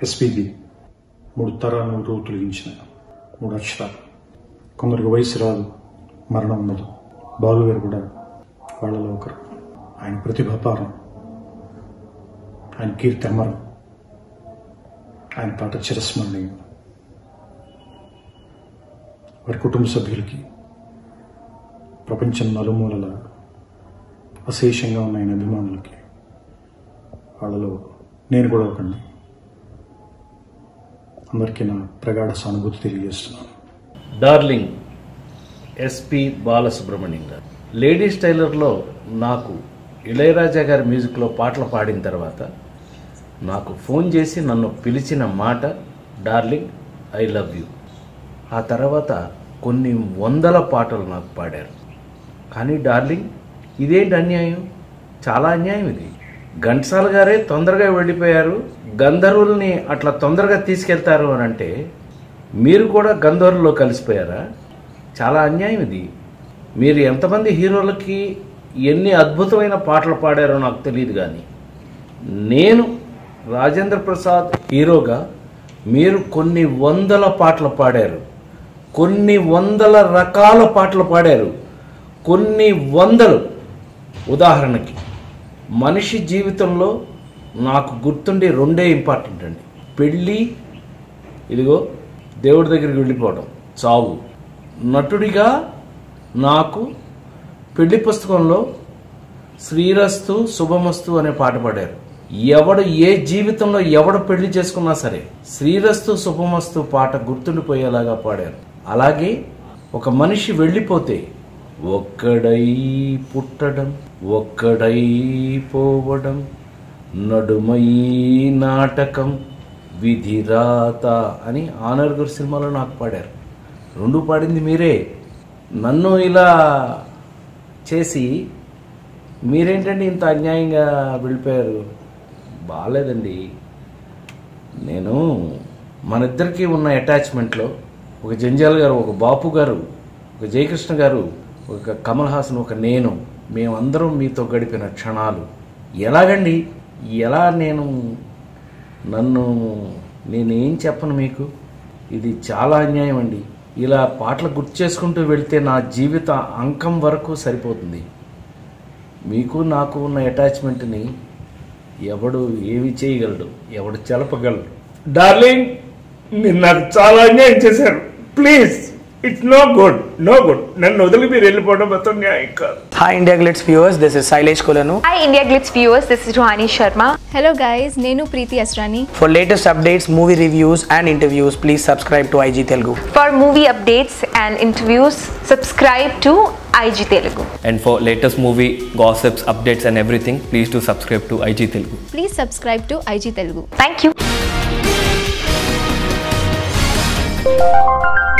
SPB మూడు తరాలను రూతులించిన మూడు అక్షరాలు కొందరికి వయసు రాదు మరణం ఉండదు బాలు గారు కూడా వాళ్ళలో ఒకరు ఆయన ప్రతిభాపారం ఆయన కీర్తి అమరం ఆయన పాట చిరస్మరణీయం వారి కుటుంబ సభ్యులకి ప్రపంచం నలుమూలల అశేషంగా ఉన్న ఆయన అభిమానులకి వాళ్ళలో నేను కూడా ఒకండి అందరికీ నా ప్రగాఢ సానుభూతి తెలియజేస్తున్నాను డార్లింగ్ ఎస్పి బాలసుబ్రహ్మణ్యం గారు లేడీస్ టైలర్లో నాకు ఇళయరాజా గారి మ్యూజిక్లో పాటలు పాడిన తర్వాత నాకు ఫోన్ చేసి నన్ను పిలిచిన మాట డార్లింగ్ ఐ లవ్ యూ ఆ తర్వాత కొన్ని వందల పాటలు నాకు పాడారు కానీ డార్లింగ్ ఇదేంటి అన్యాయం చాలా అన్యాయం ఇది ఘంటసాల గారే తొందరగా వెళ్ళిపోయారు గంధర్వుల్ని అట్లా తొందరగా తీసుకెళ్తారు అని అంటే మీరు కూడా గంధర్వుల్లో కలిసిపోయారా చాలా అన్యాయం ఇది మీరు ఎంతమంది హీరోలకి ఎన్ని అద్భుతమైన పాటలు పాడారో నాకు తెలియదు కానీ నేను రాజేంద్ర ప్రసాద్ హీరోగా మీరు కొన్ని వందల పాటలు పాడారు కొన్ని వందల రకాల పాటలు పాడారు కొన్ని వందలు ఉదాహరణకి మనిషి జీవితంలో నాకు గుర్తుండే రెండే ఇంపార్టెంట్ అండి పెళ్ళి ఇదిగో దేవుడి దగ్గరికి వెళ్ళిపోవడం చావు నటుడిగా నాకు పెళ్లి పుస్తకంలో శ్రీరస్తు శుభమస్తు అనే పాట పాడారు ఎవడు ఏ జీవితంలో ఎవడు పెళ్లి చేసుకున్నా సరే శ్రీరస్తు శుభమస్తు పాట గుర్తుండిపోయేలాగా పాడారు అలాగే ఒక మనిషి వెళ్ళిపోతే ఒక్కడై పుట్టడం ఒక్కడై పోవడం నడుమై నాటకం విధిరాత అని ఆనర్ గురు సినిమాలో నాకు పాడారు రెండు పాడింది మీరే నన్ను ఇలా చేసి మీరేంటండి ఇంత అన్యాయంగా వెళ్ళిపోయారు బాగాలేదండి నేను మన ఇద్దరికి ఉన్న అటాచ్మెంట్లో ఒక జంజాల్ గారు ఒక బాపు గారు ఒక జయకృష్ణ గారు ఒక కమల్ హాసన్ ఒక నేను మేమందరం మీతో గడిపిన క్షణాలు ఎలాగండి ఎలా నేను నన్ను నేనేం చెప్పను మీకు ఇది చాలా అన్యాయం అండి ఇలా పాటలు గుర్తు చేసుకుంటూ వెళ్తే నా జీవిత అంకం వరకు సరిపోతుంది మీకు నాకు ఉన్న అటాచ్మెంట్ని ఎవడు ఏమి చేయగలడు ఎవడు చెలపగలడు డార్లింగ్ మీరు నాకు చాలా అన్యాయం చేశారు please it's no good no good నన్ను వదిలి మీరు వెళ్ళిపోవడం మొత్తం న్యాయం కాదు Hi India Glitz viewers, this is Sailesh Kolanu. Hi India Glitz viewers, this is Rohani Sharma. Hello guys, నేను Preethi Asrani For latest updates, movie reviews and interviews, please subscribe to IG Telugu. For movie updates and interviews, subscribe to IG Telugu. And for latest movie gossips, updates, and everything, please do subscribe to IG Telugu. Please subscribe to IG Telugu Thank you.